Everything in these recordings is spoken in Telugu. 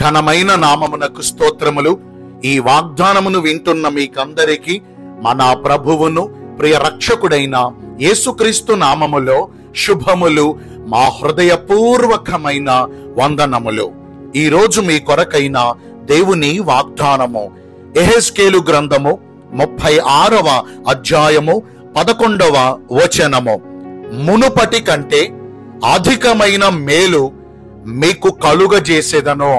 ఘనమైన నామమునకు స్తోత్రములు ఈ వాగ్దానమును వింటున్న మీకందరికీ మన ప్రభువును ప్రియ రక్షకుడైన యేసుక్రీస్తు నామములో శుభములు మా హృదయపూర్వకమైన వందనములు ఈ రోజు మీ కొరకైన దేవుని వాగ్దానము ఎహెస్కేలు గ్రంథము ముప్పై ఆరవ అధ్యాయము పదకొండవ వచనము మునుపటి కంటే అధికమైన మేలు మీకు కలుగజేసేదను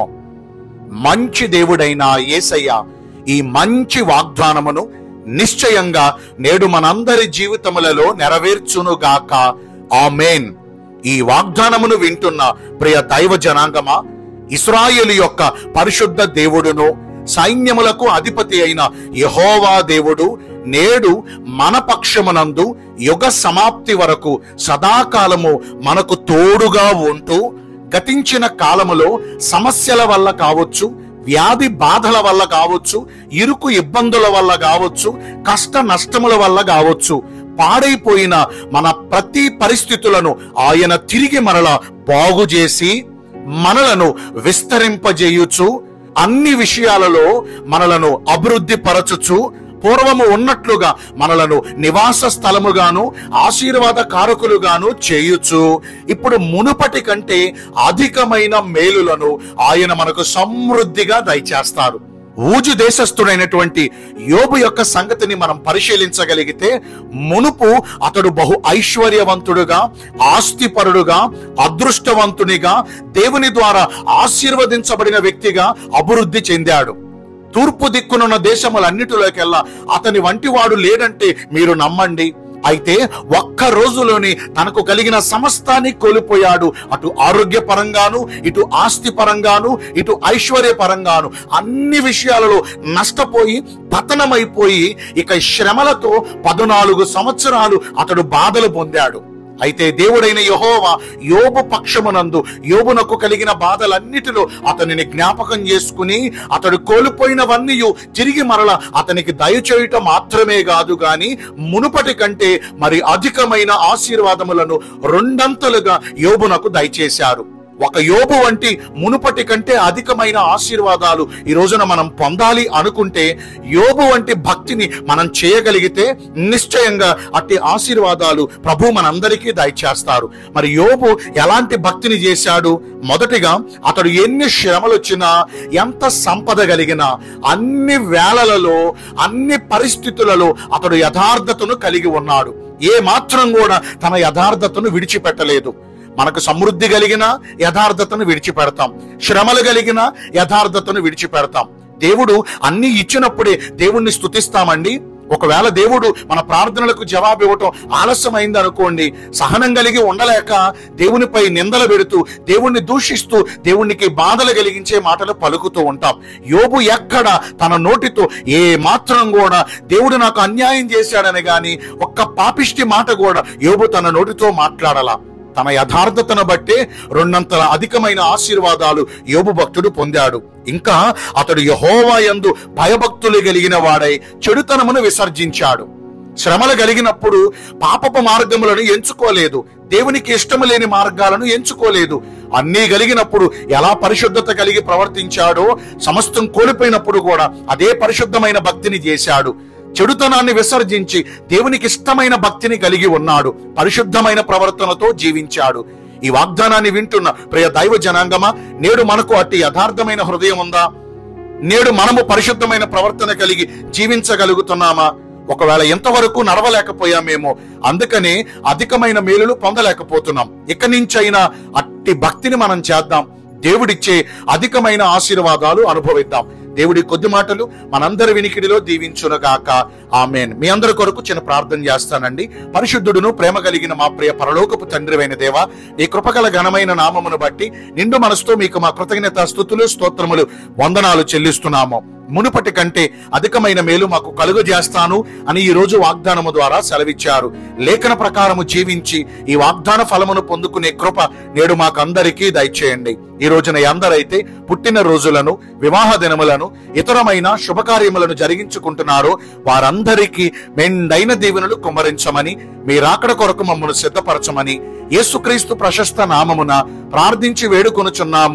మంచి దేవుడైన యేసయ్య ఈ మంచి వాగ్దానమును నిశ్చయంగా నేడు మనందరి జీవితములలో నెరవేర్చునుగాక ఆమేన్ ఈ వాగ్దానమును వింటున్న ప్రియ దైవ జనాంగమా ఇస్రాయేలు యొక్క పరిశుద్ధ దేవుడును సైన్యములకు అధిపతి అయిన యహోవా దేవుడు నేడు మన పక్షమునందు యుగ సమాప్తి వరకు సదాకాలము మనకు తోడుగా ఉంటూ గతించిన కాలములో సమస్యల వల్ల కావచ్చు వ్యాధి బాధల వల్ల కావచ్చు ఇరుకు ఇబ్బందుల వల్ల కావచ్చు కష్ట నష్టముల వల్ల కావచ్చు పాడైపోయిన మన ప్రతి పరిస్థితులను ఆయన తిరిగి మరల బాగు చేసి మనలను విస్తరింపజేయుచు అన్ని విషయాలలో మనలను అభివృద్ధి పరచుచు పూర్వము ఉన్నట్లుగా మనలను నివాస స్థలముగాను ఆశీర్వాద కారకులుగాను చేయుచు ఇప్పుడు మునుపటి కంటే అధికమైన మేలులను ఆయన మనకు సమృద్ధిగా దయచేస్తారు ఊజు దేశస్థుడైనటువంటి యోబు యొక్క సంగతిని మనం పరిశీలించగలిగితే మునుపు అతడు బహు ఐశ్వర్యవంతుడుగా ఆస్తిపరుడుగా అదృష్టవంతునిగా దేవుని ద్వారా ఆశీర్వదించబడిన వ్యక్తిగా అభివృద్ధి చెందాడు తూర్పు దిక్కునున్న దేశములన్నిటిలోకెల్లా అతని వంటి వాడు లేడంటే మీరు నమ్మండి అయితే ఒక్క రోజులోని తనకు కలిగిన సమస్తాన్ని కోల్పోయాడు అటు ఆరోగ్య పరంగాను ఇటు ఆస్తి పరంగాను ఇటు ఐశ్వర్య పరంగాను అన్ని విషయాలలో నష్టపోయి పతనమైపోయి ఇక శ్రమలతో పద్నాలుగు సంవత్సరాలు అతడు బాధలు పొందాడు అయితే దేవుడైన యహోవా యోబు పక్షమునందు యోబునకు కలిగిన బాధలన్నిటిలో అతనిని జ్ఞాపకం చేసుకుని అతడు కోల్పోయినవన్నీ తిరిగి మరల అతనికి దయచేయటం మాత్రమే కాదు గాని మునుపటి కంటే మరి అధికమైన ఆశీర్వాదములను రెండంతలుగా యోబునకు దయచేశారు ఒక యోబు వంటి మునుపటి కంటే అధికమైన ఆశీర్వాదాలు ఈ రోజున మనం పొందాలి అనుకుంటే యోబు వంటి భక్తిని మనం చేయగలిగితే నిశ్చయంగా అట్టి ఆశీర్వాదాలు ప్రభు మనందరికీ దయచేస్తారు మరి యోబు ఎలాంటి భక్తిని చేశాడు మొదటిగా అతడు ఎన్ని శ్రమలు వచ్చినా ఎంత సంపద కలిగినా అన్ని వేళలలో అన్ని పరిస్థితులలో అతడు యథార్థతను కలిగి ఉన్నాడు ఏ మాత్రం కూడా తన యథార్థతను విడిచిపెట్టలేదు మనకు సమృద్ధి కలిగిన యథార్థతను విడిచిపెడతాం శ్రమలు కలిగిన యథార్థతను విడిచిపెడతాం దేవుడు అన్ని ఇచ్చినప్పుడే దేవుణ్ణి స్తుతిస్తామండి ఒకవేళ దేవుడు మన ప్రార్థనలకు జవాబు ఇవ్వటం ఆలస్యమైంది అనుకోండి సహనం కలిగి ఉండలేక దేవునిపై నిందలు పెడుతూ దేవుణ్ణి దూషిస్తూ దేవునికి బాధలు కలిగించే మాటలు పలుకుతూ ఉంటాం యోబు ఎక్కడ తన నోటితో ఏ మాత్రం కూడా దేవుడు నాకు అన్యాయం చేశాడని గాని ఒక్క పాపిష్టి మాట కూడా యోబు తన నోటితో మాట్లాడలా తన యథార్థతను బట్టే రెండంతల అధికమైన ఆశీర్వాదాలు యోబు భక్తుడు పొందాడు ఇంకా అతడు యహోవా యందు భయభక్తులు కలిగిన వాడై చెడుతనమును విసర్జించాడు శ్రమలు కలిగినప్పుడు పాపపు మార్గములను ఎంచుకోలేదు దేవునికి ఇష్టము లేని మార్గాలను ఎంచుకోలేదు అన్నీ కలిగినప్పుడు ఎలా పరిశుద్ధత కలిగి ప్రవర్తించాడో సమస్తం కోల్పోయినప్పుడు కూడా అదే పరిశుద్ధమైన భక్తిని చేశాడు చెడుతనాన్ని విసర్జించి దేవునికి ఇష్టమైన భక్తిని కలిగి ఉన్నాడు పరిశుద్ధమైన ప్రవర్తనతో జీవించాడు ఈ వాగ్దానాన్ని వింటున్న ప్రియ దైవ జనాంగమా నేడు మనకు అట్టి యథార్థమైన హృదయం ఉందా నేడు మనము పరిశుద్ధమైన ప్రవర్తన కలిగి జీవించగలుగుతున్నామా ఒకవేళ ఎంతవరకు నడవలేకపోయామేమో అందుకనే అధికమైన మేలులు పొందలేకపోతున్నాం ఇక నుంచైనా అట్టి భక్తిని మనం చేద్దాం దేవుడిచ్చే అధికమైన ఆశీర్వాదాలు అనుభవిద్దాం దేవుడి కొద్ది మాటలు మనందరి వినికిడిలో దీవించునుగాక ఆమెన్ మీ అందరి కొరకు చిన్న ప్రార్థన చేస్తానండి పరిశుద్ధుడును ప్రేమ కలిగిన మా ప్రియ పరలోకపు తండ్రివైన దేవ నీ కృపగల ఘనమైన నామమును బట్టి నిండు మనసుతో మీకు మా కృతజ్ఞత స్థుతులు స్తోత్రములు వందనాలు చెల్లిస్తున్నాము మునుపటి కంటే అధికమైన మేలు మాకు కలుగజేస్తాను అని ఈ రోజు వాగ్దానము ద్వారా సెలవిచ్చారు లేఖన ప్రకారము జీవించి ఈ వాగ్దాన ఫలమును పొందుకునే కృప నేడు మాకందరికీ దయచేయండి ఈ రోజున ఎందరైతే పుట్టిన రోజులను వివాహ దినములను ఇతరమైన శుభకార్యములను జరిగించుకుంటున్నారో వారందరికీ మెండైన దీవెనలు కుమ్మరించమని మీ రాకడ కొరకు మమ్మను సిద్ధపరచమని యేసుక్రీస్తు ప్రశస్త నామమున ప్రార్థించి వేడుకొనుచున్నాము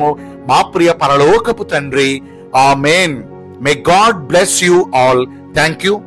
మా ప్రియ పరలోకపు తండ్రి ఆమెన్ may God bless you all thank you